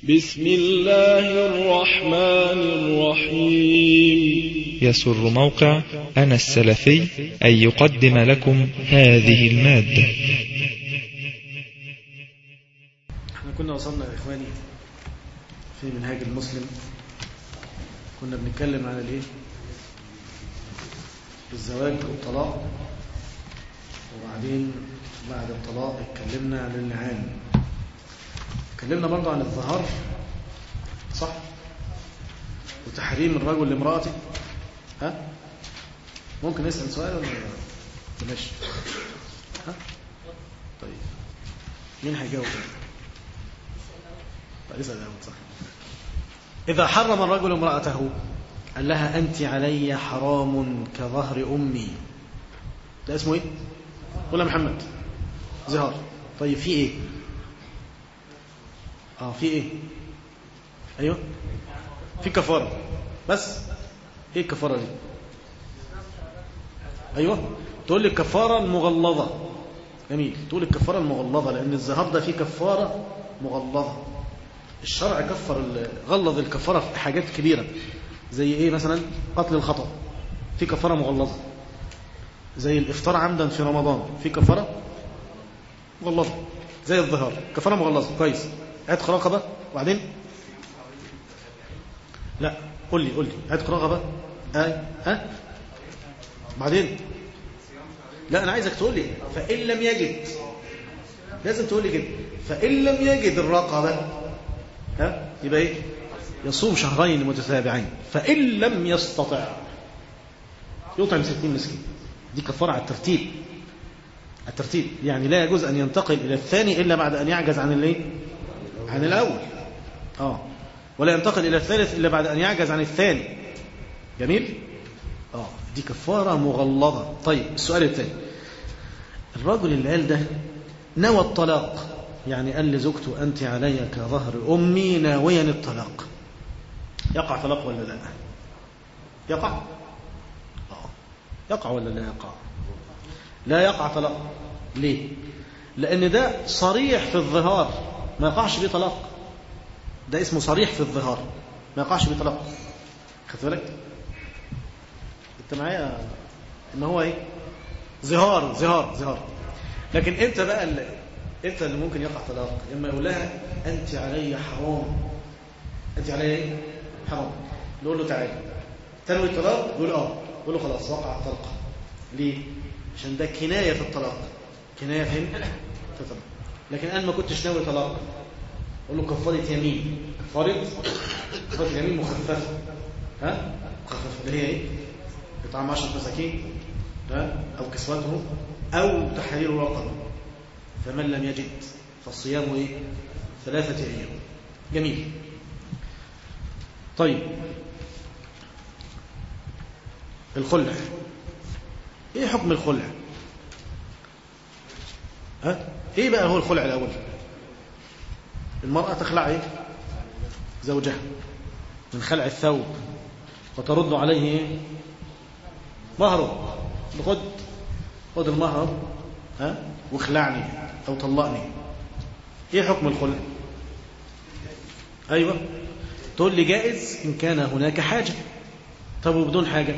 بسم الله الرحمن الرحيم يسر موقع أنا السلفي أن يقدم لكم هذه المادة احنا كنا وصلنا يا إخواني في منهاج المسلم كنا بنتكلم عن الايه الزواج والطلاق وبعدين بعد الطلاق اتكلمنا عن اللعان اتكلمنا برضه عن الظهار صح وتحريم الرجل لامرأته ها ممكن نسأل سؤال ولا بلاش ها طيب مين هيجاوب طيب اسأل أول صح إذا حرم الرجل امرأته قال لها أنت علي حرام كظهر أمي ده اسمه إيه؟ قول يا محمد زهار طيب في إيه؟ آه في إيه؟ أيوه في كفارة بس إيه الكفارة دي؟ أيوه تقول لي الكفارة المغلظة جميل تقول الكفارة المغلظة لأن الزهار ده فيه كفارة مغلظة الشرع كفر غلظ الكفارة في حاجات كبيرة زي ايه مثلا قتل الخطأ في كفارة مغلظة زي الافطار عمدا في رمضان في كفارة مغلظة زي الظهار كفارة مغلظة كويس عتق رقبة وبعدين لا قول لي قول لي عتق رقبة اي ها بعدين لا انا عايزك تقول لي فان لم يجد لازم تقول لي كده فان لم يجد الرقبه ها يبقى ايه يصوم شهرين متتابعين فإن لم يستطع يطعم ستين مسكين دي كفارة على الترتيب الترتيب يعني لا يجوز أن ينتقل إلى الثاني إلا بعد أن يعجز عن الايه عن الأول آه ولا ينتقل إلى الثالث إلا بعد أن يعجز عن الثاني جميل آه دي كفارة مغلظة طيب السؤال الثاني الرجل اللي قال ده نوى الطلاق يعني قال لزوجته أنت علي كظهر أمي ناويا الطلاق يقع طلاق ولا لا يقع آه. يقع ولا لا يقع لا يقع طلاق ليه لأن ده صريح في الظهار ما يقعش بيه طلاق ده اسمه صريح في الظهار ما يقعش بيه طلاق خدت بالك انت معايا ان هو ايه ظهار ظهار ظهار لكن انت بقى اللي انت اللي ممكن يقع طلاق اما يقول لها انت علي حرام انت علي ايه حرام نقول له تعالى تنوي الطلاق يقول اه يقول له خلاص وقع الطلقه ليه عشان ده كنايه في الطلاق كنايه فين في الطلاق لكن انا ما كنتش ناوي طلاق اقول له كفاره يمين كفاره كفاره يمين مخففه ها مخففه اللي هي ايه اطعام 10 مساكين ها او كسوته او تحرير رقبه فمن لم يجد فالصيام ايه ثلاثه ايام جميل طيب الخلع ايه حكم الخلع ها ايه بقى هو الخلع الاول المرأة تخلع ايه زوجها من خلع الثوب وترد عليه ايه مهره خد خد المهر ها واخلعني او طلقني ايه حكم الخلع ايوه تقول لي جائز إن كان هناك حاجة طب وبدون حاجة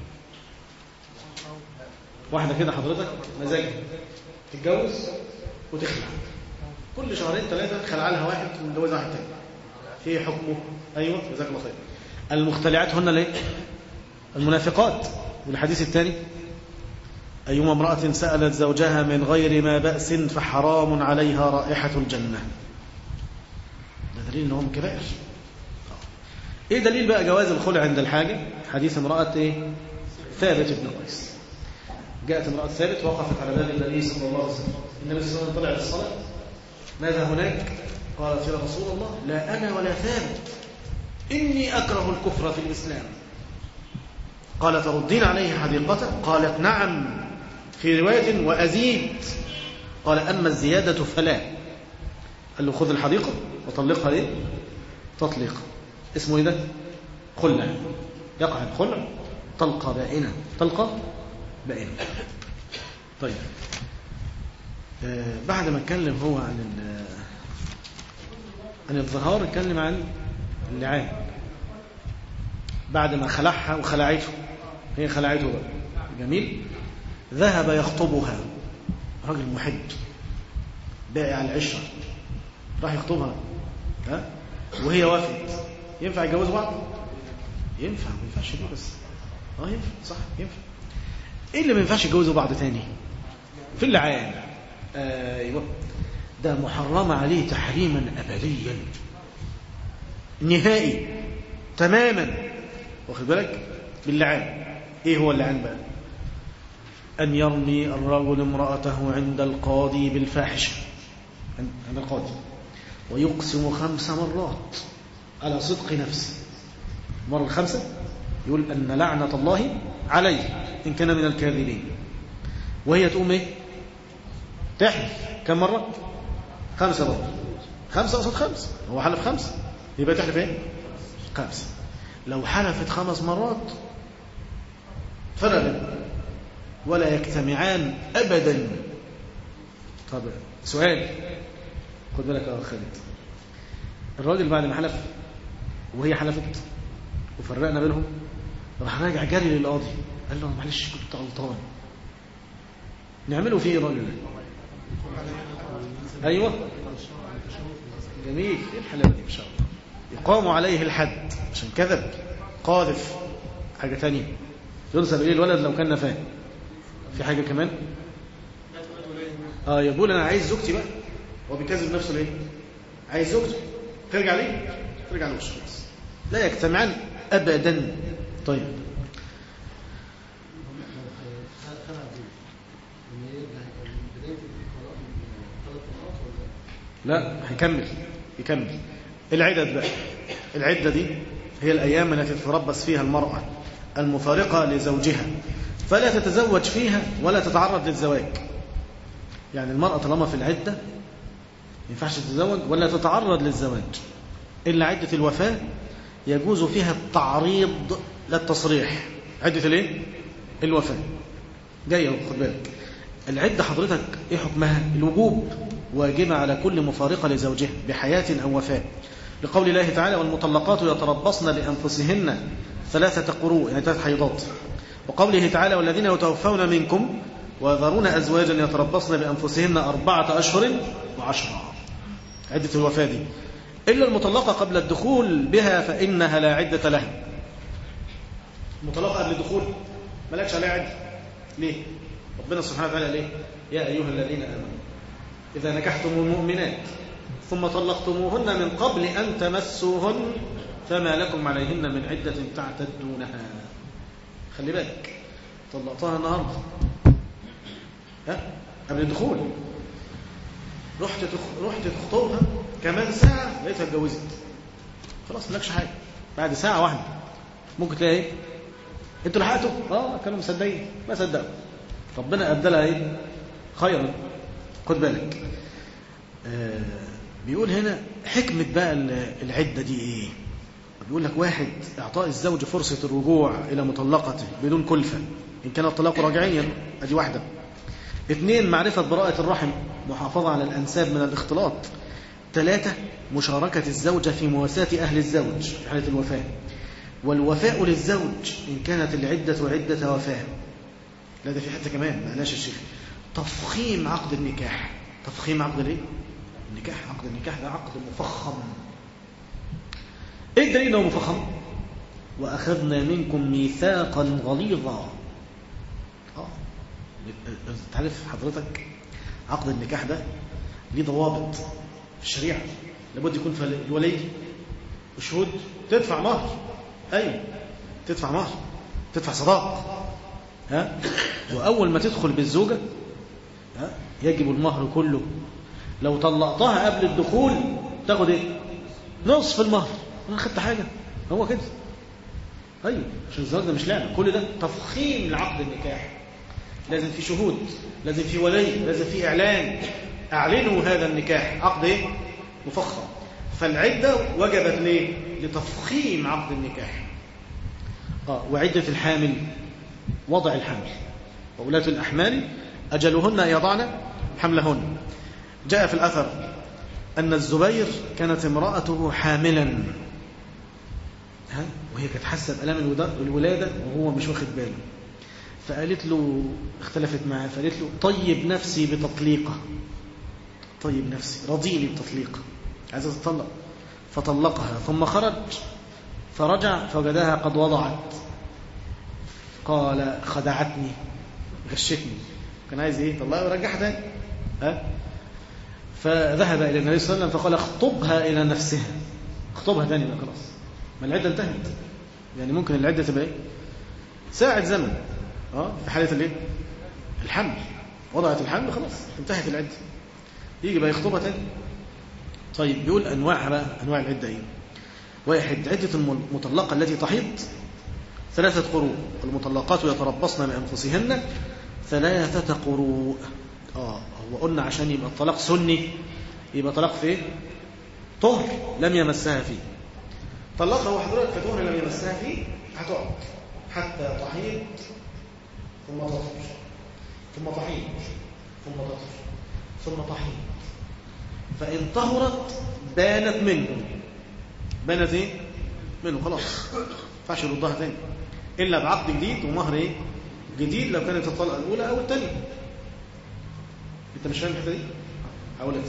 واحدة كده حضرتك مزاجها تتجوز وتخلع كل شهرين ثلاثة خلع لها واحد ومتجوز واحد تاني في حكمه أيوة جزاك الله خير المختلعات هن ليه المنافقات والحديث الثاني أيما امرأة سألت زوجها من غير ما بأس فحرام عليها رائحة الجنة ده دليل أنهم كبائر ايه دليل بقى جواز الخلع عند الحاجة حديث امرأة ايه ثابت بن قيس جاءت امرأة ثابت وقفت على باب النبي صلى الله عليه وسلم النبي صلى الله عليه وسلم طلع للصلاة ماذا هناك قالت يا رسول الله لا أنا ولا ثابت إني أكره الكفر في الإسلام قال تردين عليه حديقته قالت نعم في رواية وأزيد قال أما الزيادة فلا قال له خذ الحديقة وطلقها إيه تطليقا اسمه ايه ده خلع يقع الخلع طلقة بائنة طلقة بائنة طيب آه بعد ما اتكلم هو عن عن الظهار اتكلم عن اللعان بعد ما خلعها وخلعته هي خلعته بقى جميل ذهب يخطبها راجل محب بائع العشرة راح يخطبها ها وهي وافت ينفع يتجوزوا بعض ينفع ما ينفعش دي بس اه ينفع صح ينفع ايه اللي ما ينفعش يتجوزوا بعض تاني في اللعان ايوه ده محرم عليه تحريما ابديا نهائي تماما واخد بالك باللعان ايه هو اللعان بقى ان يرمي الرجل امراته عند القاضي بالفاحشه عند القاضي ويقسم خمس مرات على صدق نفسه المرة الخامسة يقول أن لعنة الله عليه إن كان من الكاذبين وهي تقوم إيه تحلف كم مرة خمسة برضه خمسة قصد خمس هو حلف خمسة يبقى تحلف إيه خمسة لو حلفت خمس مرات فلا بد ولا يجتمعان أبدا طب سؤال خد بالك يا خالد الراجل بعد ما حلف وهي حلفت وفرقنا بينهم راح راجع جري للقاضي قال له معلش كنت غلطان نعمله فيه ايه الراجل ده ايوه جميل ايه الحلاوه دي ان شاء الله يقام عليه الحد عشان كذب قاذف حاجه ثانيه ينسب اليه الولد لو كان نفاه في حاجه كمان اه يقول انا عايز زوجتي بقى هو بيكذب نفسه ليه عايز زوجته ترجع ليه ترجع له خلاص لا يجتمعان ابدا طيب لا هيكمل يكمل العدد بقى العدة دي هي الأيام التي تتربص فيها المرأة المفارقة لزوجها فلا تتزوج فيها ولا تتعرض للزواج يعني المرأة طالما في العدة ما ينفعش تتزوج ولا تتعرض للزواج إلا عدة الوفاة يجوز فيها التعريض للتصريح عدة الايه؟ الوفاة جاية خد بالك العدة حضرتك ايه حكمها الوجوب واجبة على كل مفارقة لزوجها بحياة أو وفاة لقول الله تعالى والمطلقات يتربصن بأنفسهن ثلاثة قروء يعني ثلاث حيضات وقوله تعالى والذين يتوفون منكم ويذرون أزواجا يتربصن بأنفسهن أربعة أشهر وعشرة عدة الوفاة دي إلا المطلقة قبل الدخول بها فإنها لا عدة لها المطلقة قبل الدخول ملكش عليها عدة ليه؟ ربنا سبحانه وتعالى ليه؟ يا أيها الذين آمنوا إذا نكحتم المؤمنات ثم طلقتموهن من قبل أن تمسوهن فما لكم عليهن من عدة تعتدونها خلي بالك طلقتها النهارده ها قبل الدخول رحت تخ... رحت تخطبها كمان ساعة لقيتها اتجوزت خلاص مالكش حاجة بعد ساعة واحدة ممكن تلاقي ايه انتوا لحقتوا اه كانوا مصدقين ما صدقوا ربنا ابدلها ايه خيرا خد بالك آه بيقول هنا حكمة بقى العدة دي ايه بيقول لك واحد اعطاء الزوج فرصة الرجوع الى مطلقته بدون كلفة ان كان الطلاق راجعيا ادي واحدة اثنين معرفة براءة الرحم محافظة على الأنساب من الاختلاط ثلاثة مشاركة الزوجة في مواساة أهل الزوج في حالة الوفاة والوفاء للزوج إن كانت العدة عدة وفاة لا ده في حتة كمان معلاش الشيخ تفخيم عقد النكاح تفخيم عقد الايه؟ النكاح عقد النكاح ده عقد مفخم ايه الدليل انه مفخم واخذنا منكم ميثاقا غليظا اه تعرف حضرتك عقد النكاح ده ليه ضوابط في الشريعه لابد يكون في الولي وشهود تدفع مهر ايوه تدفع مهر تدفع صداق ها واول ما تدخل بالزوجه ها يجب المهر كله لو طلقتها قبل الدخول تاخد ايه نصف المهر انا خدت حاجه هو كده ايوه عشان الزواج ده مش لعبه كل ده تفخيم لعقد النكاح لازم في شهود لازم في ولي لازم في اعلان اعلنوا هذا النكاح عقد ايه مفخم فالعده وجبت ليه لتفخيم عقد النكاح اه وعده الحامل وضع الحمل وولاة الأحمال أجلهن يضعن حملهن جاء في الأثر أن الزبير كانت امرأته حاملا ها وهي كانت حاسة بألام الولادة وهو مش واخد باله فقالت له اختلفت معاه فقالت له طيب نفسي بتطليقة طيب نفسي رضيني بتطليقة عايزة تطلق فطلقها ثم خرج فرجع فوجدها قد وضعت قال خدعتني غشتني كان عايز ايه طلقها ورجعها تاني ها فذهب الى النبي صلى الله عليه وسلم فقال اخطبها الى نفسها اخطبها تاني بقى خلاص ما العده انتهت يعني ممكن العده تبقى ايه ساعه زمن اه في حاله الايه الحمل وضعت الحمل خلاص انتهت العده يجي بقى يخطبها تاني طيب بيقول انواعها بقى انواع العده ايه واحد عده المطلقه التي تحيض ثلاثة قروء المطلقات يتربصن بأنفسهن ثلاثة قروء آه هو قلنا عشان يبقى الطلاق سني يبقى طلاق في ايه؟ طهر لم يمسها فيه طلقها هو حضرتك في طهر لم يمسها فيه هتقعد حتى تحيض ثم تطهر ثم تحيض ثم تطهر ثم تحيض فإن طهرت بانت منه بانت ايه؟ منه خلاص ما ينفعش يردها تاني إلا بعقد جديد ومهر ايه؟ جديد لو كانت الطلقة الأولى أو الثانية أنت مش فاهم الحتة دي؟ حاولت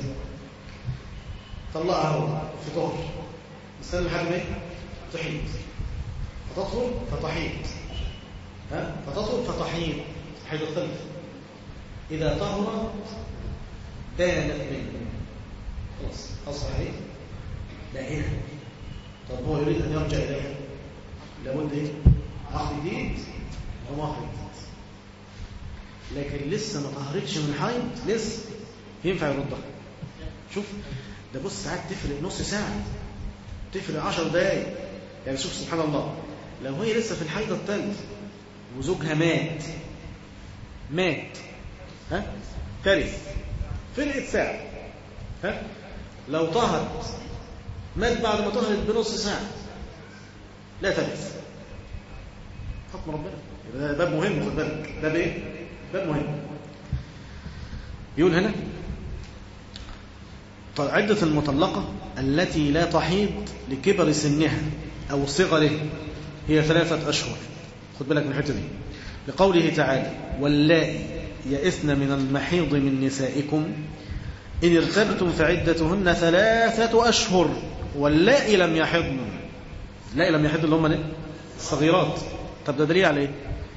طلقها هو في طهر استنى لحد ما ايه؟ تحيط فتطهر فتحيط ها؟ فتطهر فتحيط حيض الثالث إذا طهرت بانت منه خلاص أصبح ايه؟ بائنة طب هو يريد أن يرجع إليها لابد ايه؟ عقد جديد أو مهر جديد لكن لسه ما طهرتش من حيض لسه ينفع يردها شوف ده بص ساعات تفرق نص ساعة تفرق عشر دقايق يعني شوف سبحان الله لو هي لسه في الحيضة الثالث وزوجها مات مات ها ترث فرقت ساعة ها لو طهرت مات بعد ما طهرت بنص ساعة لا ترث حكم ربنا يبقى ده باب مهم خد بالك باب ايه؟ باب مهم يقول هنا عدة المطلقة التي لا تحيض لكبر سنها أو صغره هي ثلاثة أشهر خد بالك من الحتة دي لقوله تعالى واللائي يئسن من المحيض من نسائكم إن ارتبتم فعدتهن ثلاثة أشهر واللائي لم يحضن اللائي لم يحضن اللي هم الصغيرات طب ده دليل على ايه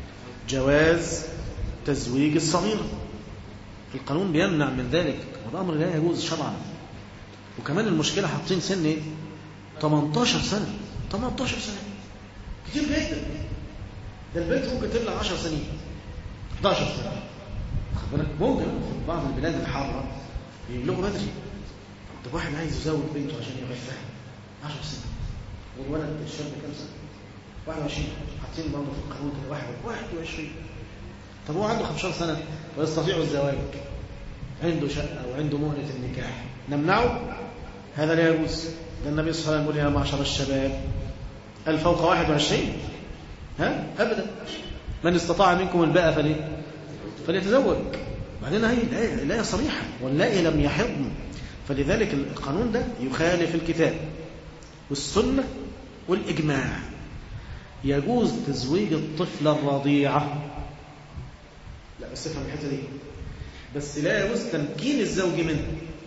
جواز تزويج الصغيرة القانون بيمنع من ذلك وده أمر لا يجوز شرعا وكمان المشكلة حاطين سن ايه 18 سنة 18 سنة كتير جدا ده البنت ممكن تبلغ 10 سنين 11 سنة خد بالك ممكن في بعض البلاد الحارة يبلغوا بدري طب واحد عايز يزوج بنته عشان يغفها 10 سنين والولد الشاب كام سنة 21 حاطين برضه في القانون كده 21 طب هو عنده 15 سنة ويستطيع الزواج عنده شقة وعنده مهنة النكاح نمنعه هذا لا يجوز ده النبي صلى الله عليه وسلم يقول يا معشر الشباب الفوق 21 ها أبدا من استطاع منكم الباء فليه فليتزوج بعدين هي الآية صريحة واللائي لم يحضن فلذلك القانون ده يخالف الكتاب والسنة والإجماع يجوز تزويج الطفلة الرضيعة لا بس افهم الحتة دي بس لا يجوز تمكين الزوج منه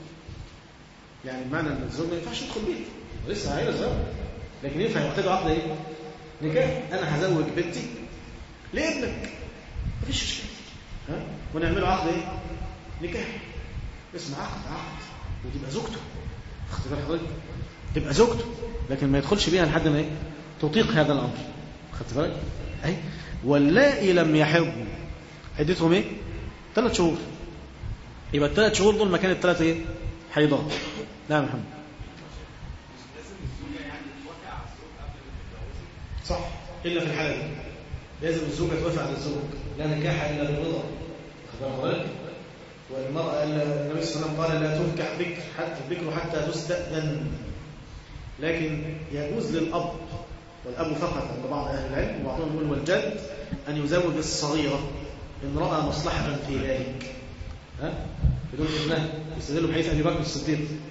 يعني بمعنى ان الزوج ما ينفعش يدخل بيت لسه عايز زوج لكن ينفع يعتدوا عقد ايه نكاح انا هزوج بنتي لابنك مفيش اشكال ها ونعمله عقد ايه نكاح اسمه عقد عقد وتبقى زوجته خدت بال حضرتك تبقى زوجته لكن ما يدخلش بيها لحد ما ايه تطيق هذا الامر خدت بالك اي واللائي لم يحضن عدتهم ايه ثلاث شهور يبقى الثلاث شهور دول مكان الثلاث ايه حيضات نعم محمد صح الا في الحاله دي لازم الزوجه توافق على الزوج لا نكاح الا بالرضا خد بالك والمراه النبي صلى الله عليه وسلم قال لا تنكح بكر حتى البكر حتى تستأذن لكن يجوز للاب والاب فقط عند بعض اهل العلم وبعضهم يقول والجد ان يزوج الصغيره ان راى مصلحه في ذلك ها بدون اذنها يستدل بحديث ابي بكر الصديق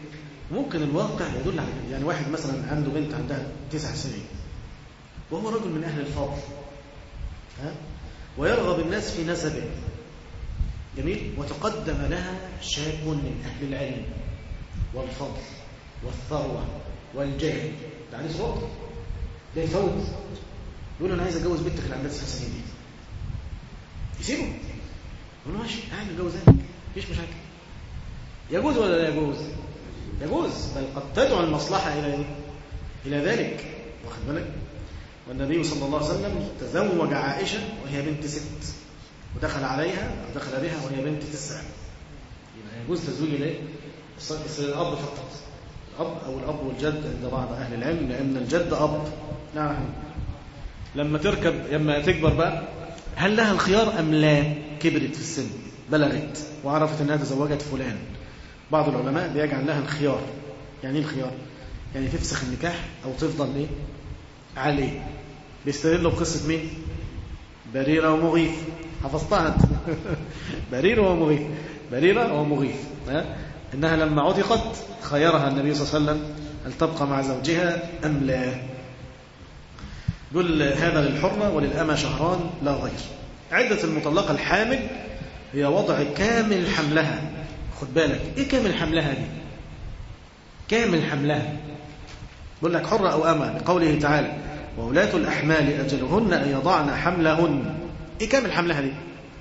ممكن الواقع يدل على كده. يعني واحد مثلا عنده بنت عندها تسع سنين وهو رجل من أهل الفضل ها؟ ويرغب الناس في نسبه جميل وتقدم لها شاب من أهل العلم والفضل والثروة والجهل ده عليه صوت ده يفوت يقول أنا عايز أتجوز بنتك اللي عندها تسع سنين دي يسيبه يقول له ماشي أنا أتجوزها مفيش مشاكل يجوز ولا لا يجوز يجوز بل قد تدعو المصلحة إلى إيه؟ إلى ذلك واخد بالك والنبي صلى الله عليه وسلم تزوج عائشة وهي بنت ست ودخل عليها أو دخل بها وهي بنت تسع يبقى يجوز تزويج الايه؟ الص- الأب فقط الأب أو الأب والجد عند بعض أهل العلم لأن الجد أب نعم لما تركب لما تكبر بقى هل لها الخيار أم لا كبرت في السن بلغت وعرفت أنها تزوجت فلان بعض العلماء بيجعل لها الخيار يعني ايه الخيار يعني تفسخ النكاح أو تفضل إيه عليه بيستدلوا بقصة مين بريرة ومغيث حفظتها أنت بريرة ومغيث بريرة ومغيث ها؟ إنها لما عتقت خيرها النبي صلى الله عليه وسلم هل تبقى مع زوجها أم لا يقول هذا للحرة وللأمة شهران لا غير عدة المطلقة الحامل هي وضع كامل حملها خد بالك إيه كامل حملها دي كامل حملها يقول لك حرة أو أمة لقوله تعالى وولاة الأحمال أجلهن أن يضعن حملهن إيه كامل حملها دي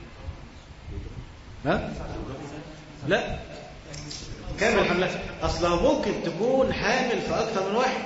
ها لا كامل حملها أصلا ممكن تكون حامل في أكثر من واحد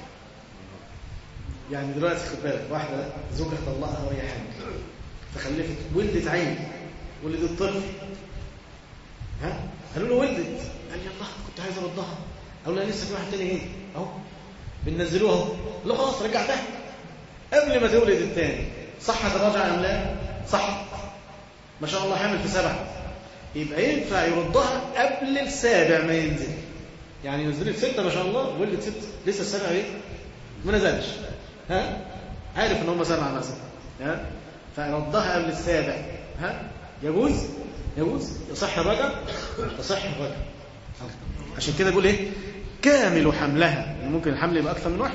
يعني دلوقتي خد بالك واحدة زوجها طلقها وهي حامل فخلفت ولدت عين ولدت طفل ها قالوا له ولدت قال يلا كنت عايز اردها قالوا لا لسه في واحد تاني ايه اهو بننزلوها اهو قال له خلاص رجعتها قبل ما تولد الثاني صحت الرجعه ام لا صح ما شاء الله حامل في سبعه يبقى ينفع يردها قبل السابع ما ينزل يعني نزلت ستة ما شاء الله ولدت ستة لسه السابع ايه ما نزلش ها عارف ان هم سبعة مثلا ها فردها قبل السابع ها يجوز يجوز يصح الرجع يصح الرجع عشان كده بيقول ايه كامل حملها يعني ممكن الحمل يبقى اكثر من واحد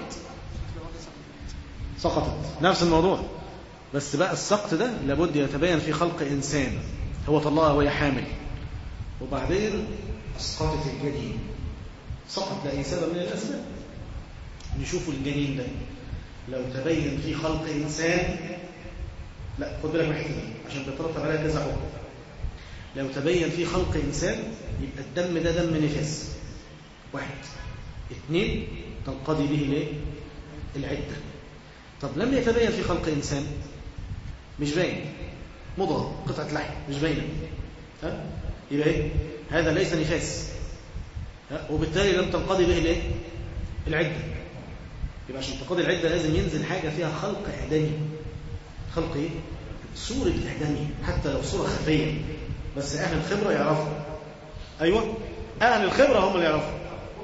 سقطت نفس الموضوع بس بقى السقط ده لابد يتبين في خلق انسان هو طلقها وهي حامل وبعدين اسقطت الجنين سقط لاي سبب من الاسباب نشوف الجنين ده لو تبين في خلق انسان لا خد بالك من الحته دي عشان بيترتب عليها كذا حكم لو تبين في خلق انسان يبقى الدم ده دم نفاس واحد اثنين تنقضي به الايه العده طب لم يتبين في خلق انسان مش باين مضغه قطعه لحم مش باينه ها يبقى ايه هذا ليس نفاس ها وبالتالي لم تنقضي به الايه العده يبقى عشان تنقضي العده لازم ينزل حاجه فيها خلق اعدامي خلق ايه صوره اعدامي حتى لو صوره خفيه بس اهل الخبره يعرفوا ايوه اهل الخبره هم اللي يعرفوا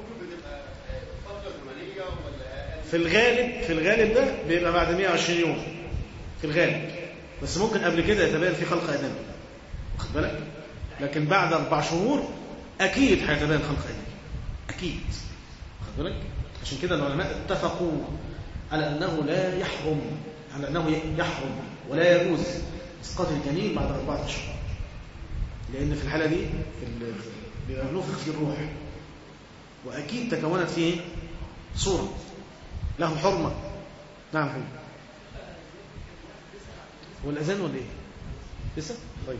في الغالب في الغالب ده بيبقى بعد 120 يوم في الغالب بس ممكن قبل كده يتبين في خلق ادمي واخد بالك لكن بعد اربع شهور اكيد هيتبين خلق ادمي اكيد واخد بالك عشان كده العلماء اتفقوا على انه لا يحرم على انه يحرم ولا يجوز اسقاط الجنين بعد اربعه اشهر لان في الحاله دي في ال- بيبقى نفخ في الروح واكيد تكونت فيه صوره له حرمه نعم حبيبي هو الاذان ولا ايه لسه طيب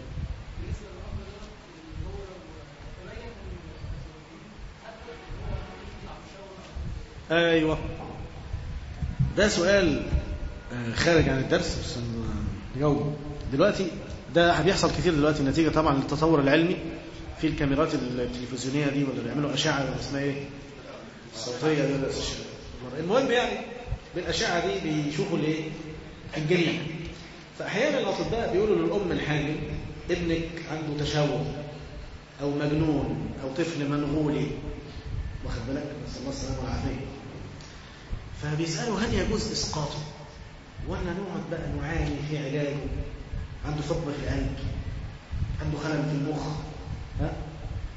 ايوه ده سؤال آه، خارج عن الدرس بس نجاوب دلوقتي ده بيحصل كتير دلوقتي نتيجة طبعا للتطور العلمي في الكاميرات التلفزيونية دي ولا بيعملوا أشعة ولا اسمها ايه الصوتية دي ولا المهم يعني بالأشعة دي بيشوفوا الايه الجنين فأحيانا الأطباء بيقولوا للأم الحامل ابنك عنده تشوه أو مجنون أو طفل منغولي واخد بالك نسأل الله السلامة والعافية فبيسألوا هل يجوز إسقاطه ولا نقعد بقى نعاني في علاجه عنده ثقب في القلب عنده خلل في المخ ها؟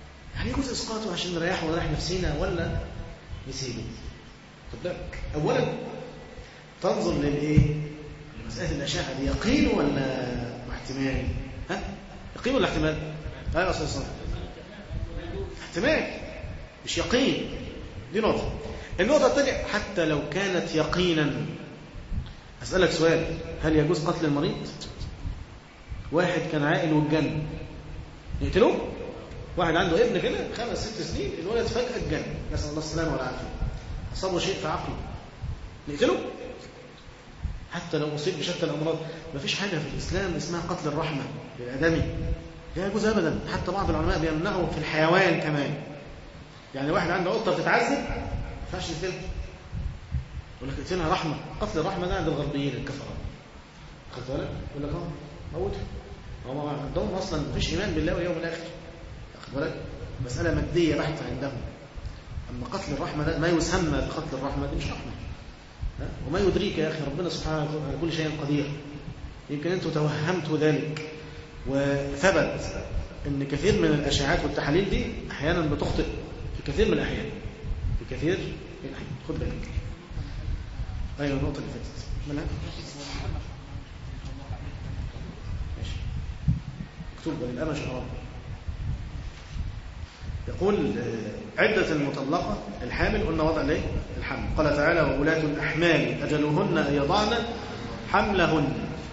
هل يجوز اسقاطه عشان نريحه ونريح نفسينا ولا نسيبه خد بالك اولا تنظر للايه مساله الاشعه دي يقين ولا احتمال ها يقين ولا احتمال ايوه استاذ صالح احتمال مش يقين دي نقطه النقطه الثانيه حتى لو كانت يقينا اسالك سؤال هل يجوز قتل المريض واحد كان عاقل والجن نقتله واحد عنده ابن كده خمس ست سنين الولد فجأة اتجن نسأل الله السلامة والعافية أصابه شيء في عقله نقتله حتى لو أصيب بشتى الأمراض ما فيش حاجة في الإسلام اسمها قتل الرحمة للآدمي لا يجوز أبدا حتى بعض العلماء بيمنعوا في الحيوان كمان يعني واحد عنده قطة بتتعذب ما ينفعش يقتلها يقول لك اقتلها رحمة قتل الرحمة ده عند الغربيين الكفرة خدت بالك يقول لك اه موتها هم عندهم اصلا مفيش ايمان بالله واليوم الاخر واخد بالك مساله ماديه بحته عندهم اما قتل الرحمه ده ما يسمى بقتل الرحمه دي مش رحمه ها؟ وما يدريك يا اخي ربنا سبحانه وتعالى على كل شيء قدير يمكن انتم توهمتوا ذلك وثبت ان كثير من الاشعاعات والتحاليل دي احيانا بتخطئ في كثير من الاحيان في كثير من الاحيان خد بالك ايوه النقطه اللي فاتت مالها ماشي مكتوب بالامش اه يقول عدة المطلقة الحامل قلنا وضع ليه الحمل قال تعالى وولاة الأحمال أجلهن أن يضعن حملهن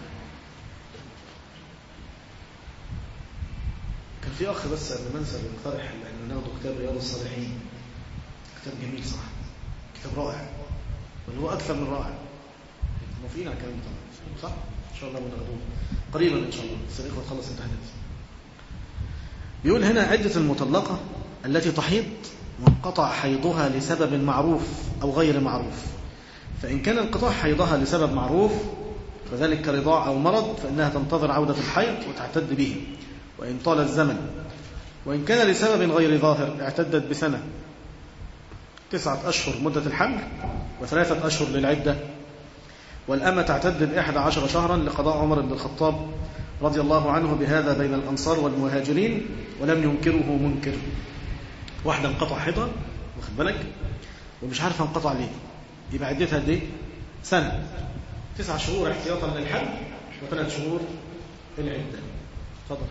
كان في أخ بس قبل ما انسى بيقترح أن ناخده كتاب رياض الصالحين كتاب جميل صراحة كتاب رائع واللي هو أكثر من رائع موافقين على الكلام ده صح؟ إن شاء الله بناخدوه قريبا إن شاء الله الصديق وتخلص امتحانات بيقول هنا عدة المطلقة التي تحيض وانقطع حيضها لسبب معروف أو غير معروف فإن كان انقطاع حيضها لسبب معروف فذلك كرضاع أو مرض فإنها تنتظر عودة الحيض وتعتد به وإن طال الزمن وإن كان لسبب غير ظاهر اعتدت بسنة تسعة أشهر مدة الحمل وثلاثة أشهر للعدة والأمة تعتد بإحدى عشر شهرا لقضاء عمر بن الخطاب رضي الله عنه بهذا بين الأنصار والمهاجرين ولم ينكره منكر واحدة انقطع حيضها واخد بالك ومش عارفة انقطع ليه يبقى عدتها قد ايه؟ سنة تسع شهور احتياطا للحمل وثلاث شهور العدة اتفضل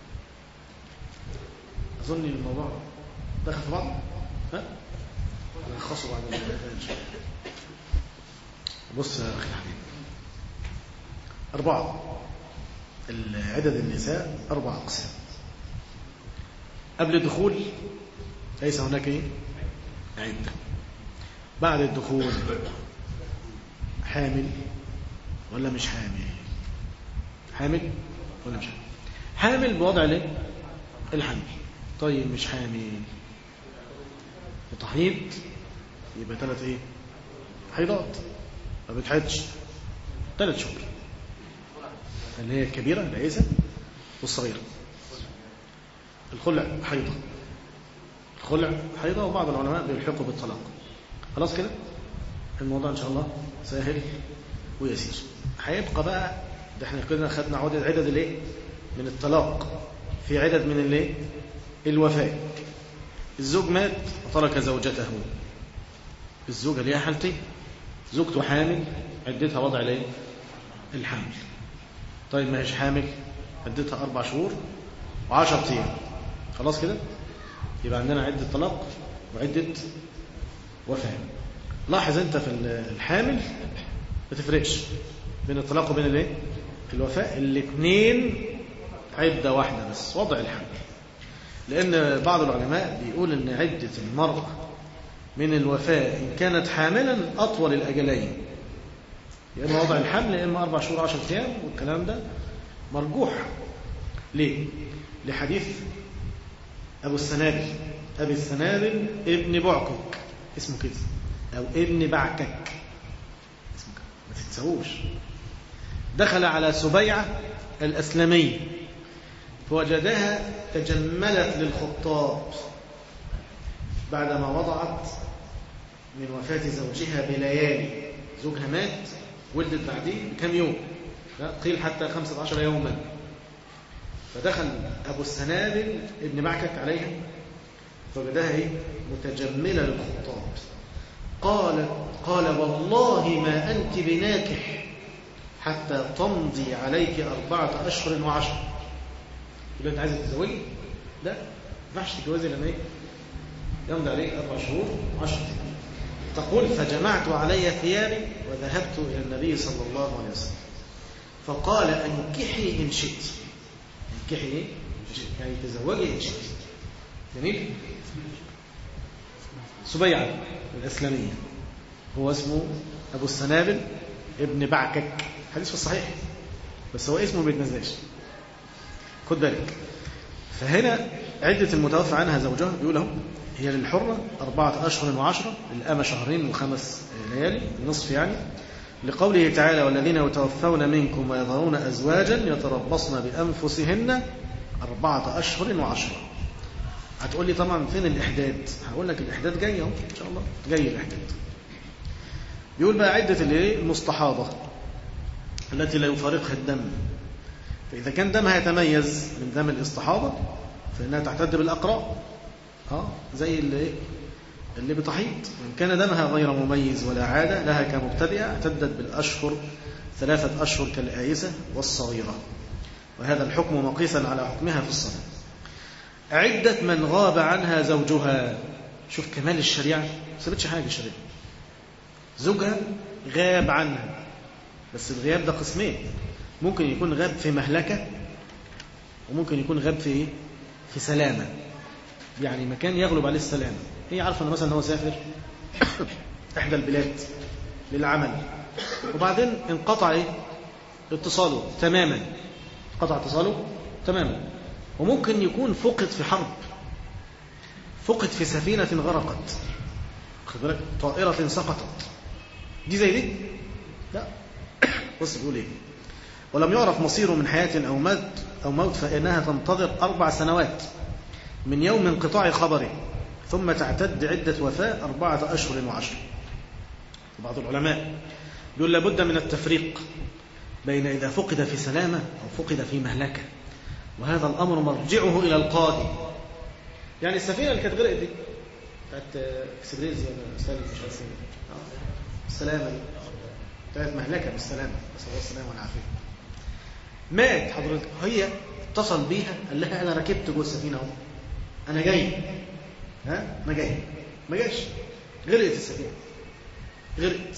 أظن الموضوع دخل في بعض ها؟ نلخصه بعد ان شاء الله بص يا أخي الحبيب أربعة عدد النساء أربع أقسام قبل الدخول ليس هناك إيه؟ عدة بعد الدخول حامل ولا مش حامل حامل ولا مش حامل حامل بوضع ليه الحمل طيب مش حامل وتحيض يبقى ثلاث ايه حيضات ما بتحيضش ثلاث شهور اللي هي الكبيرة العيسى والصغيرة الخلع حيضة الخلع حيضة وبعض العلماء بيلحقوا بالطلاق خلاص كده الموضوع إن شاء الله سهل ويسير هيبقى بقى ده احنا كنا خدنا عدد عدد الايه من الطلاق في عدد من الايه الوفاة الزوج مات وترك زوجته الزوجة ليها حالتين زوجته حامل عدتها وضع الايه الحمل طيب ما هيش حامل عدتها أربع شهور وعشر أيام خلاص كده يبقى عندنا عدة طلاق وعدة وفاة لاحظ أنت في الحامل ما تفرقش بين الطلاق وبين الايه الوفاء الاثنين عدة واحدة بس وضع الحمل لأن بعض العلماء بيقول أن عدة المرأة من الوفاء إن كانت حاملا أطول الأجلين يا إما وضع الحمل يا إما أربع شهور عشر أيام والكلام ده مرجوح ليه؟ لحديث أبو السنابل أبي السنابل ابن بعكك اسمه كده أو ابن بعكك اسمه كده ما تتسووش دخل على سبيعة الأسلمية فوجدها تجملت للخطاب بعدما وضعت من وفاة زوجها بليالي زوجها مات ولدت بعديه بكم يوم قيل حتى خمسة عشر يوما فدخل أبو السنابل ابن معكك عليها فوجدها ايه متجملة للخطاب قال قال والله ما أنت بناكح حتى تمضي عليك أربعة أشهر وعشر يقول أنت عايزة تتزوجي؟ لا ما ينفعش تتجوزي لما ايه يمضي عليك أربع شهور وعشر تقول فجمعت علي ثيابي وذهبت إلى النبي صلى الله عليه وسلم فقال أنكحي إن شئت أنكحي إيه؟ يعني تزوجي إن شئت جميل سبيعة الإسلامية هو اسمه أبو السنابل ابن بعكك حديث في الصحيح بس هو اسمه ما بيتنزلش خد بالك فهنا عدة المتوفى عنها زوجها بيقول اهو هي للحرة أربعة أشهر وعشرة للأمة شهرين وخمس ليالي النصف يعني لقوله تعالى والذين يتوفون منكم ويظهرون أزواجا يتربصن بأنفسهن أربعة أشهر وعشرة هتقول لي طبعا فين الإحداد هقول لك الإحداد جاي اهو إن شاء الله جاي الإحداد بيقول بقى عدة الايه المستحاضة التي لا يفارقها الدم فإذا كان دمها يتميز من دم الاستحاضة فإنها تعتد بالأقراء اه زي اللي اللي بتحيض وإن كان دمها غير مميز ولا عادة لها كمبتدئة اعتدت بالأشهر ثلاثة أشهر كالآيسة والصغيرة وهذا الحكم مقيسا على حكمها في الصلاة عدة من غاب عنها زوجها شوف كمال الشريعة ما سابتش حاجة الشريعة زوجها غاب عنها بس الغياب ده قسمين ممكن يكون غاب في مهلكة وممكن يكون غاب في إيه؟ في سلامة يعني مكان يغلب عليه السلامة هي عارفة أنه مثلا هو سافر إحدى البلاد للعمل وبعدين انقطع إيه؟ اتصاله تماما قطع اتصاله تماما وممكن يكون فقد في حرب فقد في سفينة غرقت خد بالك طائرة سقطت دي زي دي لا بص بيقول ايه ولم يعرف مصيره من حياة أو موت أو موت فإنها تنتظر أربع سنوات من يوم انقطاع خبره ثم تعتد عدة وفاة أربعة أشهر وعشر بعض العلماء يقول لابد من التفريق بين إذا فقد في سلامة أو فقد في مهلكة وهذا الأمر مرجعه إلى القاضي يعني السفينة اللي كانت غرقت دي بتاعت اكسبريز ولا سالم مش عارف السلامة دي بتاعت مهلكة بالسلامة نسأل الله السلامة والعافية مات حضرتك هي اتصل بيها قال لها أنا ركبت جوه السفينة اهو أنا جاي ها أنا جاي ما جاش غرقت السفينة غرقت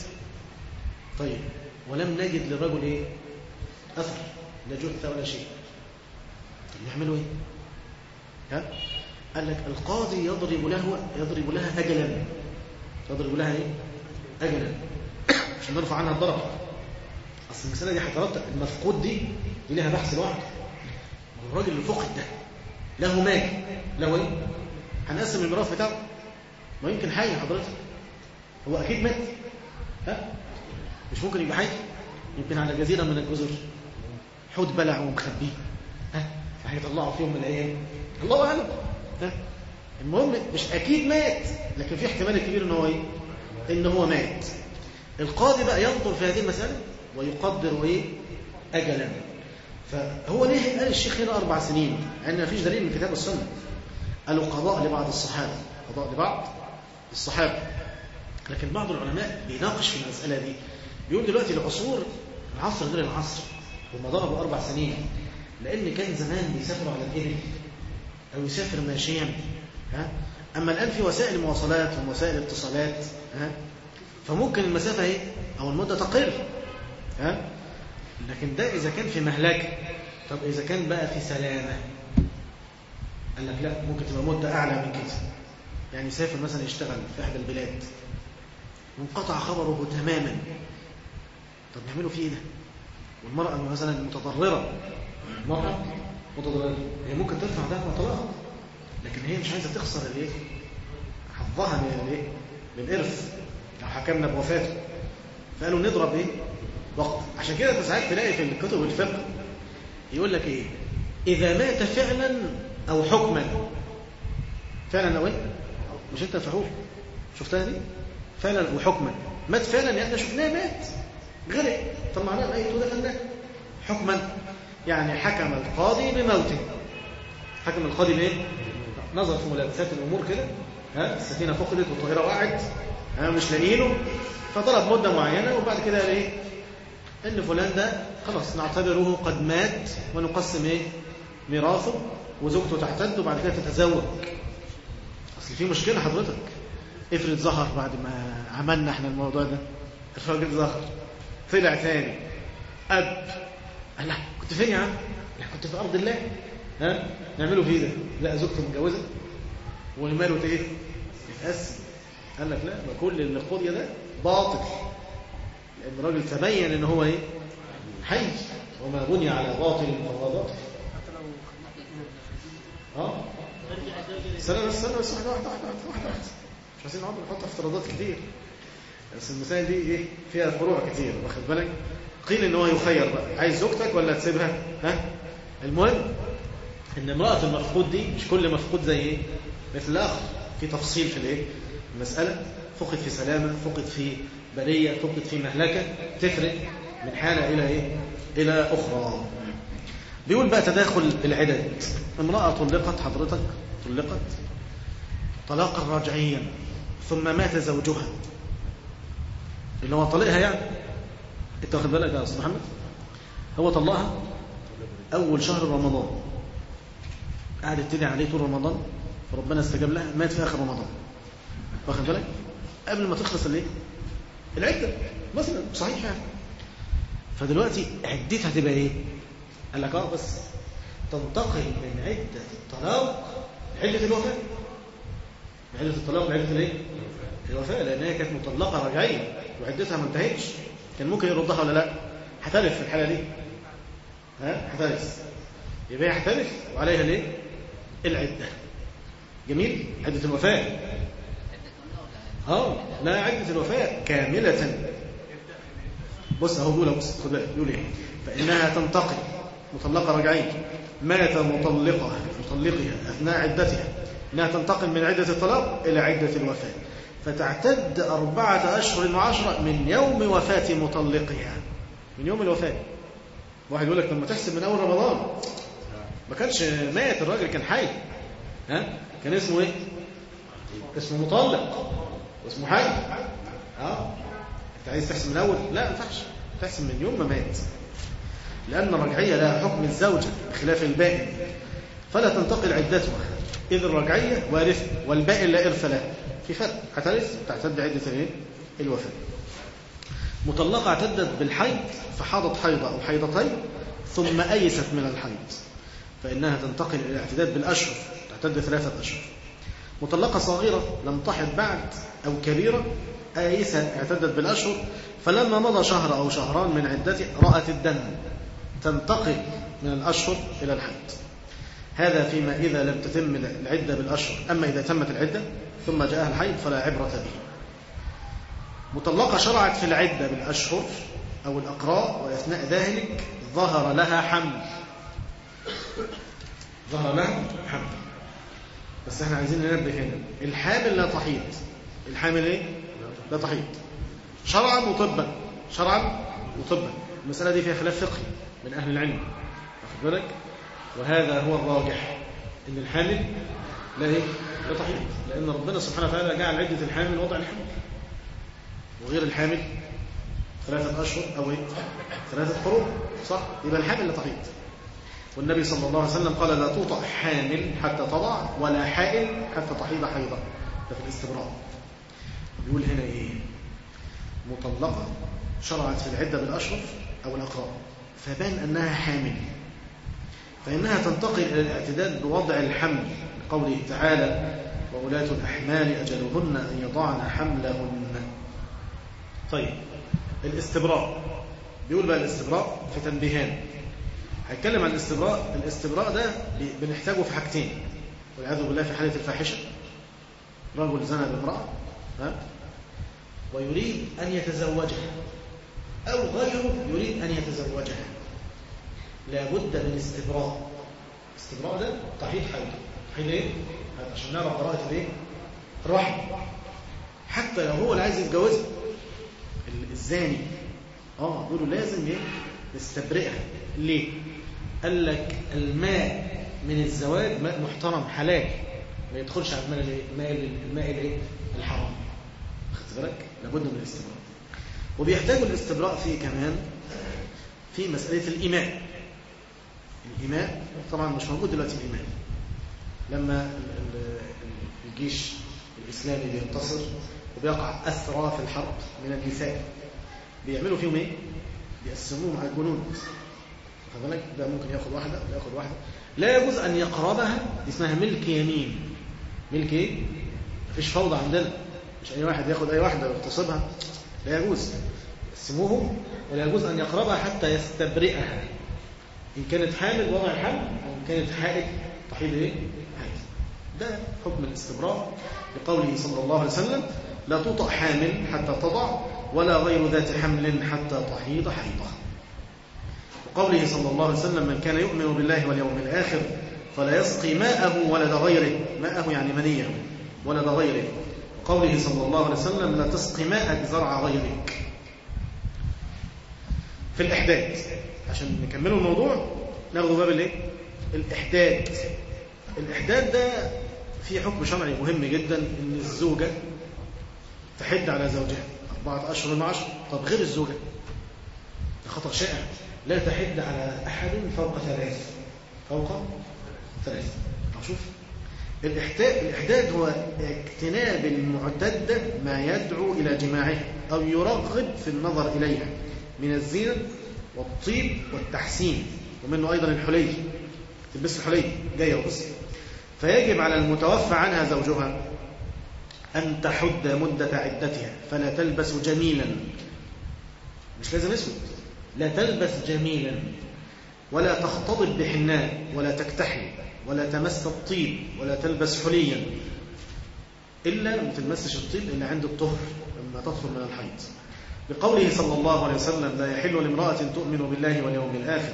طيب ولم نجد للرجل ايه أثر لا جثة ولا شيء طب يعملوا ايه ها قال لك القاضي يضرب له يضرب لها أجلا يضرب لها ايه أجلا عشان نرفع عنها الضرر أصل المسألة دي حضرتك المفقود دي دي لها بحث لوحده الراجل اللي فقد ده له مال له ايه هنقسم الميراث بتاعه ما يمكن حي حضرتك هو أكيد مات ها مش ممكن يبقى حي يمكن على جزيرة من الجزر حوت بلع ومخبيه ها هيطلعوا في يوم من الأيام الله أعلم ها المهم مش أكيد مات لكن في احتمال كبير إن هو إيه إن هو مات القاضي بقى ينظر في هذه المسألة ويقدر إيه أجلا فهو ليه قال الشيخ هنا أربع سنين لأن مفيش دليل من كتاب السنة قالوا قضاء لبعض الصحابة قضاء لبعض الصحابة لكن بعض العلماء بيناقش في المسألة دي بيقول دلوقتي العصور العصر غير العصر هم ضربوا أربع سنين لأن كان زمان بيسافروا على الإبل أو يسافر ماشيا ها أما الآن في وسائل مواصلات ووسائل اتصالات ها فممكن المسافة ايه أو المدة تقل ها لكن ده إذا كان في مهلكة طب إذا كان بقى في سلامة قال لك لا ممكن تبقى مدة أعلى من كده يعني يسافر مثلا يشتغل في إحدى البلاد وانقطع خبره تماما طب نعمله فيه ايه ده والمرأة مثلا متضررة المرأة متضررة هي ممكن ترفع دعوة طلاق لكن هي مش عايزة تخسر الايه حظها من الايه من الإرث لو حكمنا بوفاته فقالوا نضرب ايه وقت عشان كده ساعات تلاقي في الكتب الفقه يقول لك ايه إذا مات فعلا أو حكما فعلا أو ايه مش انت فحول شفتها دي فعلا وحكما مات فعلا يعني احنا شفناه مات غرق طب معناه ايه ده فنان حكما يعني حكم القاضي بموته حكم القاضي بايه نظر في ملابسات الامور كده ها السفينه فقدت والطائره وقعت ها مش لاقيينه فطلب مده معينه وبعد كده قال ايه ان فلان ده خلاص نعتبره قد مات ونقسم ايه ميراثه وزوجته تعتد وبعد كده تتزوج اصل في مشكله حضرتك افرض ظهر بعد ما عملنا احنا الموضوع ده الراجل ظهر طلع ثاني اب قال لا كنت فين يا عم لا كنت في ارض الله ها نعمله فيه ده لا زوجته متجوزه وماله ايه يتقسم قال لك لا ما كل اللي قضي ده باطل لان الراجل تبين ان هو ايه حي وما بني على باطل فهو باطل اه استنى بس استنى بس واحده واحده واحده واحده واحده مش عايزين نقعد نحط افتراضات كتير بس المسائل دي ايه فيها فروع كتير واخد بالك قيل ان هو يخير بقى عايز زوجتك ولا تسيبها ها المهم ان امراه المفقود دي مش كل مفقود زي ايه مثل الاخر في تفصيل في الايه المساله فقد في سلامه فقد في بريه فقد في مهلكه تفرق من حاله الى ايه الى اخرى بيقول بقى تداخل العدد امراه طلقت حضرتك طلقت طلاقا رجعيا ثم مات زوجها اللي هو طلقها يعني انت واخد بالك يا استاذ محمد هو طلقها اول شهر رمضان قعدت تدعي عليه طول رمضان فربنا استجاب لها مات في اخر رمضان واخد بالك قبل ما تخلص الايه العده مثلا صحيح يعني فدلوقتي عدتها تبقى ايه قال لك اه بس تنتقل من عده الطلاق لعده الوفاه من عده الطلاق لعده الايه الوفاه لان هي كانت مطلقه رجعيه وعدتها ما انتهتش كان ممكن يردها ولا لا هتلف في الحاله دي ها هتلف يبقى هي هتلف وعليها الايه العده جميل عده الوفاه اه لا عده الوفاه كامله بص اهو بيقول بص خد بالك بيقول ايه فانها تنتقل مطلقه رجعيه مات مطلقها مطلقها اثناء عدتها انها تنتقل من عده الطلاق الى عده الوفاه فتعتد أربعة أشهر وعشرة من يوم وفاة مطلقها من يوم الوفاة واحد يقول لك لما تحسب من أول رمضان ما كانش مات الراجل كان حي ها كان اسمه ايه اسمه مطلق واسمه حي اه انت عايز تحسب من اول لا ما ينفعش تحسب من يوم ما مات لأن الرجعية لها حكم الزوجة بخلاف البائن فلا تنتقل عدتها إذ الرجعية وارثة والبائن لا إرث له في فرق هترث تعتد عدة الايه الوفاة مطلقة اعتدت بالحيض فحاضت حيضة أو حيضتين ثم أيست من الحيض فإنها تنتقل إلى الاعتداد بالأشهر تعتد ثلاثة أشهر مطلقة صغيرة لم تحض بعد أو كبيرة آيسة اعتدت بالأشهر فلما مضى شهر أو شهران من عدتها رأت الدم تنتقل من الأشهر إلى الحيض هذا فيما إذا لم تتم العدة بالأشهر أما إذا تمت العدة ثم جاءها الحيض فلا عبرة به مطلقة شرعت في العدة بالأشهر أو الأقراء وأثناء ذلك ظهر لها حمل ظهر لها حمل بس احنا عايزين ننبه هنا الحامل لا تحيض الحامل ايه؟ لا تحيض شرعا وطبا شرعا وطبا المسألة دي فيها خلاف فقهي من أهل العلم واخد بالك وهذا هو الراجح ان الحامل لا ايه لا تحيض لان ربنا سبحانه وتعالى جعل عده الحامل وضع الحمل وغير الحامل ثلاثه اشهر او ايه ثلاثه قرون صح يبقى الحامل لا تحيض والنبي صلى الله عليه وسلم قال لا توطأ حامل حتى تضع ولا حائل حتى تحيض حيضا ده في الاستبراء بيقول هنا ايه مطلقه شرعت في العده بالاشهر او الاقراء فبان انها حامل فإنها تنتقل إلى الاعتداد بوضع الحمل قوله تعالى وولاة الأحمال أجلهن أن يضعن حملهن طيب الاستبراء بيقول بقى الاستبراء في تنبيهان هيتكلم عن الاستبراء الاستبراء ده بنحتاجه في حاجتين والعياذ بالله في حالة الفاحشة رجل زنى بامرأة ها ويريد أن يتزوجها أو غيره يريد أن يتزوجها لابد من استبراء استبراء ده تحيط حيض تحيط ايه عشان نعرف براءه الايه الرحم حتى لو هو اللي عايز يتجوزها الزاني اه بيقولوا لازم ايه نستبرئها ليه قال لك الماء من الزواج ماء محترم حلال ما يدخلش على المال الايه المال الماء الايه الحرام خدت بالك لابد من الاستبراء وبيحتاج الاستبراء فيه كمان في مسألة الإيمان الإيمان طبعا مش موجود دلوقتي الإيمان لما ال- ال- الجيش الإسلامي بينتصر وبيقع أسرى في الحرب من النساء بيعملوا فيهم إيه؟ بيقسموهم على الجنود واخد بالك ده ممكن ياخد واحدة وده ياخد واحدة لا يجوز أن يقربها دي اسمها ملك يمين ملك إيه؟ مفيش فوضى عندنا مش أي واحد ياخد أي واحدة ويغتصبها لا يجوز يقسموهم ولا يجوز أن يقربها حتى يستبرئها إن كانت حامل وضع الحمل وإن كانت حائض تحيض إيه؟ حائض ده حكم الاستبراء لقوله صلى الله عليه وسلم لا تطأ حامل حتى تضع ولا غير ذات حمل حتى تحيض حيضة وقوله صلى الله عليه وسلم من كان يؤمن بالله واليوم الآخر فلا يسقي ماءه ولد غيره ماءه يعني منيه ولد غيره وقوله صلى الله عليه وسلم لا تسقي ماءك زرع غيرك في الإحداد عشان نكملوا الموضوع ناخذ باب الايه الإحداد الإحداد ده فيه حكم شرعي مهم جدا إن الزوجة تحد على زوجها أربعة أشهر مع عشر طب غير الزوجة ده خطأ شائع لا تحد على أحد فوق ثلاث فوق ثلاث أو شوف الإحداد, الإحداد هو اجتناب المعتدة ما يدعو إلى جماعها أو يرغب في النظر إليها من الزينة والطيب والتحسين ومنه أيضا الحلي تلبس الحلي جاية وبس فيجب على المتوفى عنها زوجها أن تحد مدة عدتها فلا تلبس جميلا مش لازم اسود لا تلبس جميلا ولا تختضب بحناء ولا تكتحل ولا تمس الطيب ولا تلبس حليا إلا ما تلمسش الطيب إلا عند الطهر لما تطهر من الحيض بقوله صلى الله عليه وسلم لا يحل لامرأة تؤمن بالله واليوم الآخر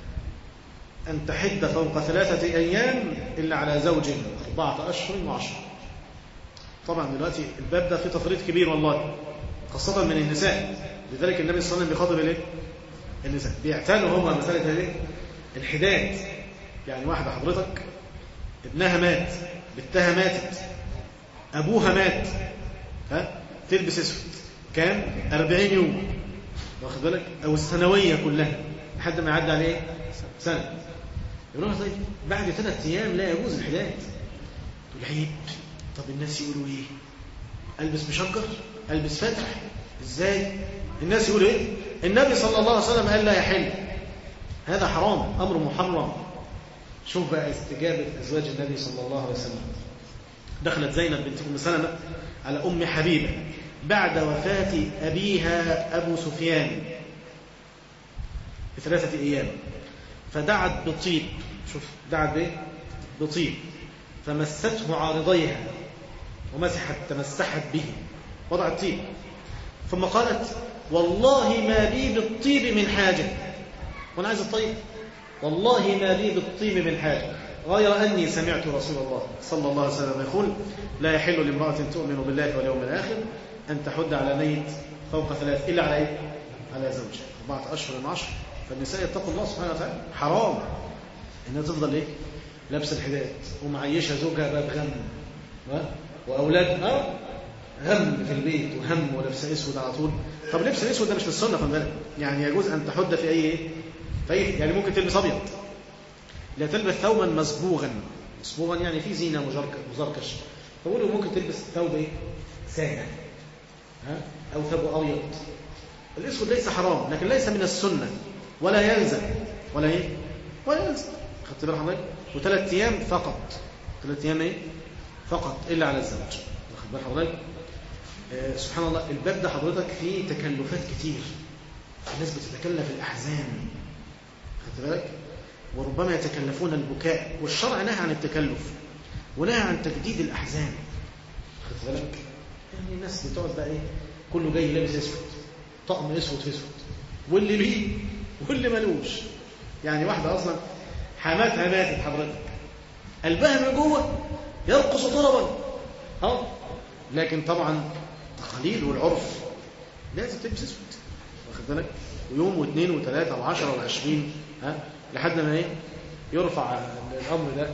أن تحد فوق ثلاثة أيام إلا على زوج أربعة أشهر وعشر طبعا دلوقتي الباب ده فيه تفريط كبير والله خاصة من النساء لذلك النبي صلى الله عليه وسلم بيخاطب الايه؟ النساء بيعتنوا هم مسألة الايه؟ الحداد يعني واحدة حضرتك ابنها مات بنتها ماتت أبوها مات ها تلبس اسود كام 40 يوم واخد بالك أو السنوية كلها لحد ما يعدي عليه سنة يقول لها طيب بعد ثلاث أيام لا يجوز الحداد تقول عيب طب الناس يقولوا ايه البس مشجر البس فتح ازاي الناس يقولوا ايه النبي صلى الله عليه وسلم قال لا يحل هذا حرام امر محرم شوف بقى استجابه ازواج النبي صلى الله عليه وسلم دخلت زينب بنت ام سلمة على ام حبيبه بعد وفاه ابيها ابو سفيان بثلاثه ايام فدعت بطيب شوف دعت بايه بطيب فمسته عارضيها ومسحت تمسحت به وضعت طيب ثم قالت والله ما بي بالطيب من حاجة وانا عايز الطيب والله ما بي بالطيب من حاجة غير أني سمعت رسول الله صلى الله عليه وسلم يقول لا يحل لامرأة تؤمن بالله واليوم الآخر أن تحد على ميت فوق ثلاث إلا على إيه؟ على زوجها أربعة أشهر من عشر فالنساء يتقوا الله سبحانه وتعالى حرام إنها تفضل إيه؟ لابسه الحداد ومعيشه زوجها بقى بغم واولادها غم في البيت وهم ولبسه اسود على طول طب لبس الاسود ده مش في السنه خد بالك يعني يجوز ان تحد في اي ايه في أي يعني ممكن تلبس ابيض لا تلبس ثوبا مصبوغا مصبوغا يعني في زينه مزركش فقولوا ممكن تلبس ثوب ايه ساده ها او ثوب ابيض الاسود ليس حرام لكن ليس من السنه ولا يلزم ولا ايه ولا يلزم خدت بالك حضرتك وثلاث ايام فقط ثلاث ايام ايه فقط الا على الزوج واخد بال حضرتك آه سبحان الله الباب ده حضرتك فيه تكلفات كتير الناس بتتكلف الاحزان خدت بالك وربما يتكلفون البكاء والشرع نهى عن التكلف ونهى عن تجديد الاحزان خدت بالك يعني الناس بتقعد بقى ايه كله جاي لابس اسود طقم اسود في اسود واللي ليه واللي ملوش يعني واحده اصلا حماتها ماتت حضرتك قلبها من جوه يرقص طربا ها لكن طبعا تقاليد والعرف لازم تلبس اسود واخد بالك ويوم واثنين وثلاثه وعشرة وعشرين ها لحد ما ايه يرفع الامر ده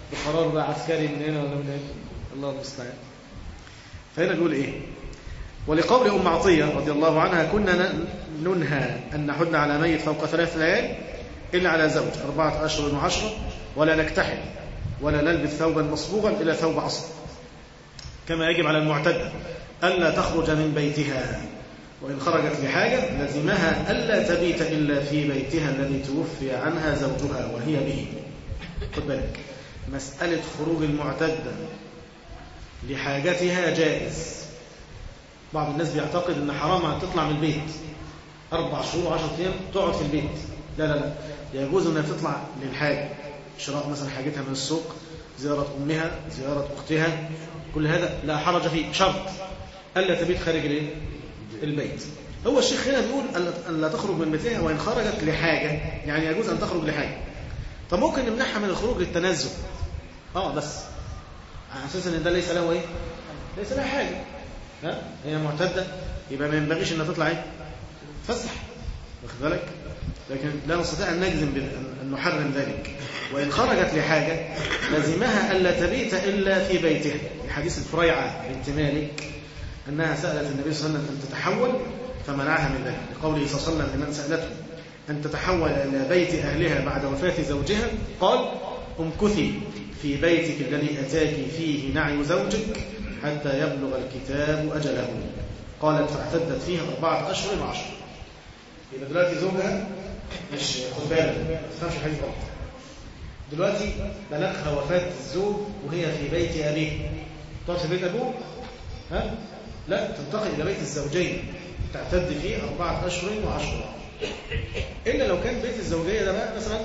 بقرار بقى عسكري من هنا ولا من هنا الله المستعان فهنا بيقول ايه ولقول ام عطيه رضي الله عنها كنا ننهى ان نحد على ميت فوق ثلاث ليال الا على زوج اربعه اشهر وعشره ولا نكتحل ولا نلبس ثوبا مصبوغا الا ثوب اصل كما يجب على المعتده الا تخرج من بيتها وإن خرجت لحاجة لزمها ألا تبيت إلا في بيتها الذي توفي عنها زوجها وهي به خد بالك مسألة خروج المعتدة لحاجتها جائز بعض الناس بيعتقد ان حرام ان تطلع من البيت اربع شهور وعشرة ايام تقعد في البيت لا لا لا يجوز انها تطلع للحاجه شراء مثلا حاجتها من السوق زياره امها زياره اختها كل هذا لا حرج فيه شرط الا تبيت خارج الايه البيت هو الشيخ هنا بيقول ان لا تخرج من بيتها وان خرجت لحاجه يعني يجوز ان تخرج لحاجه طب ممكن نمنعها من الخروج للتنزه اه بس على اساس ان ده ليس له ايه ليس له حاجه ها هي معتده يبقى ما ينبغيش انها تطلع ايه تفسح واخد بالك لكن لا نستطيع ان نجزم ان نحرم ذلك وان خرجت لحاجه لزمها الا تبيت الا في بيتها حديث الفريعه بنت مالك انها سالت النبي صلى الله عليه وسلم ان تتحول فمنعها من ذلك لقوله صلى الله عليه وسلم لمن سالته ان تتحول الى بيت اهلها بعد وفاه زوجها قال امكثي في بيتك الذي اتاك فيه نعي زوجك حتى يبلغ الكتاب أجله قالت فاعتدت فيها أربعة أشهر وعشر يبقى دلوقتي زوجها مش خد بالك ما تفهمش حاجة غلط دلوقتي بلغها وفاة الزوج وهي في بيت أبيه تقعد في بيت أبوه ها؟ لا تنتقل إلى بيت الزوجين تعتد فيه أربعة أشهر وعشر إلا لو كان بيت الزوجية ده بقى مثلا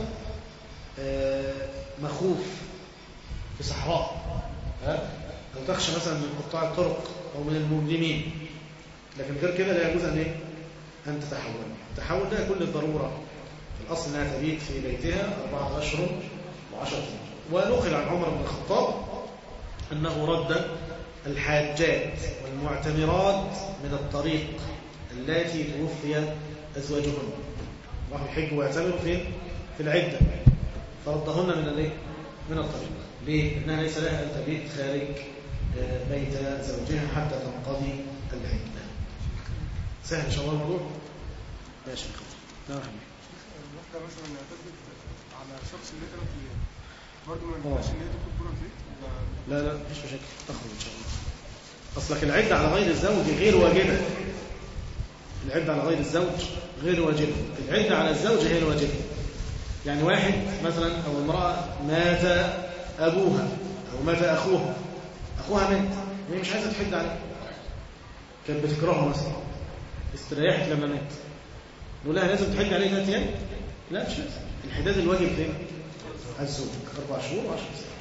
مخوف في صحراء ها؟ أو تخشى مثلا من قطاع الطرق أو من المظلمين لكن غير كده لا يجوز أن إيه؟ أن تتحول التحول ده كل الضرورة الأصل أنها تبيت في بيتها أربعة أشهر وعشرة ونقل عن عمر بن الخطاب أنه رد الحاجات والمعتمرات من الطريق التي توفي أزواجهن راحوا يحجوا ويعتمروا فين؟ في العدة فردهن من الايه؟ من الطريق ليه؟ لأنها ليس لها أن تبيت خارج بيت زوجها حتى تنقضي العدة سهل إن شاء الله الموضوع؟ يا شيخ نعم الواحدة مثلا اعتدت على شخص اللي ثلاث أيام برضه ما ينفعش إن هي تدخل بره البيت ولا لا لا مفيش مشاكل تخرج إن شاء الله أصلك العدة على غير الزوج غير واجبة العدة على غير الزوج غير واجبة العدة على الزوج هي الواجبة يعني واحد مثلا أو امرأة مات أبوها أو مات أخوها أخوها مات هي مش عايزة تحد عليه كانت بتكرهه مثلا استريحت لما مات نقول لها لازم تحد عليه ثلاث أيام لا مش لازم الحداد الواجب فين؟ الزوج أربع شهور وعشر سنين